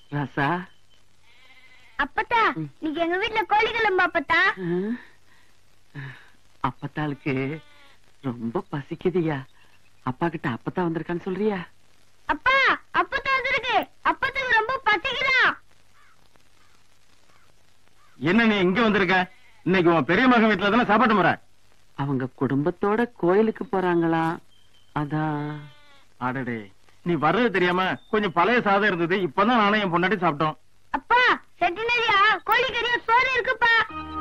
ராசா அப்பத்தா நீங்க எங்க வீட்டுல கோழி கிளம்பு அப்பத்தா ம். அப்பத்தாளுக்கு ரொம்ப பசிக்குதுயா அப்பா கிட்ட அப்பத்தா வந்திருக்கான்னு சொல்றியா அப்பா அப்பத்தா வந்திருக்கு அப்பத்துக்கு ரொம்ப பசிக்குதா என்ன நீ இங்க வந்திருக்க இன்னைக்கு உன் பெரிய மகன் வீட்டுல தானே சாப்பாட்டு முறை அவங்க குடும்பத்தோட கோயிலுக்கு போறாங்களாம் அதான் அடடே நீ வர்றது தெரியாம கொஞ்சம் பழைய சாதம் இருந்தது இப்பதான் நானும் என் பொண்டாட்டி சாப்பிட்டோம் அப்பா செட்டினரியா கோழி கறியும் சோறு இருக்குப்பா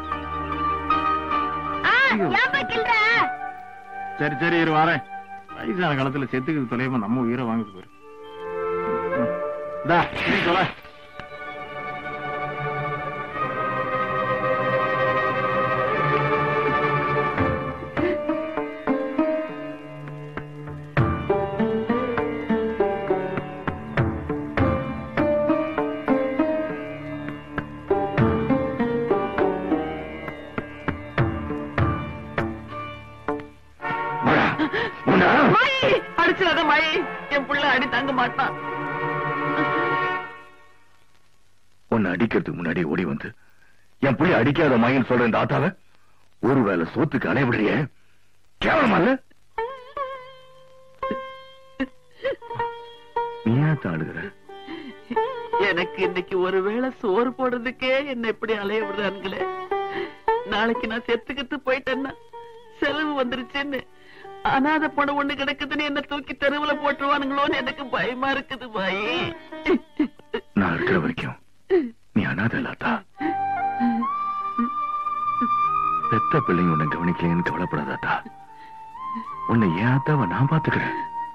ஆ ஏன்பா கிள்ற சரி சரி இரு வரேன் வயசான காலத்துல செத்துக்கு தொலைவா நம்ம உயிரை வாங்குது பாரு ம். இந்தா, நீ தொலை மாயி அடிச்சிடாத மாயி என் புள்ள அடி தாங்க மாட்டான் உன்னை அடிக்கிறதுக்கு முன்னாடி ஓடி வந்து என் புள்ளி அடிக்காத மாயின்னு சொல்ற இந்த ஆத்தாவ ஒருவேளை சோத்துக்கு அலைய விடுறிய கேவலமா இல்ல நீ ஏன் அழுகிற எனக்கு இன்னைக்கு ஒருவேளை சோறு போடுறதுக்கே என்ன எப்படி அலைய விடுறானுங்களே நாளைக்கு நான் செத்துக்கிட்டு போயிட்டேன்னா செலவு வந்துருச்சுன்னு அனாதை பணம் ஒண்ணு கிடக்குதுன்னு என்ன தூக்கி தெருவுல போட்டுருவானுங்களோன்னு எனக்கு பயமா இருக்குது பாயி நான் இருக்கிற வரைக்கும் நீ அனாதை இல்லாதா பெத்த பிள்ளைங்க உன்னை கவனிக்கலைன்னு கவலைப்படாதாத்தா உன்னை ஏன் அத்தாவை நான் பாத்துக்கிறேன்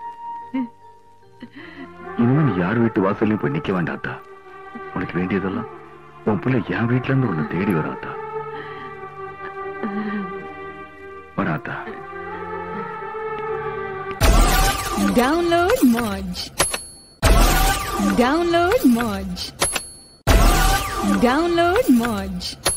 இனிமே நீ யார் வீட்டு வாசல்லையும் போய் நிக்க வேண்டாத்தா உனக்கு வேண்டியதெல்லாம் உன் பிள்ளை என் வீட்டுல இருந்து உன்னை தேடி வராத்தா வராத்தா Download Moj. Download Moj. Download Moj.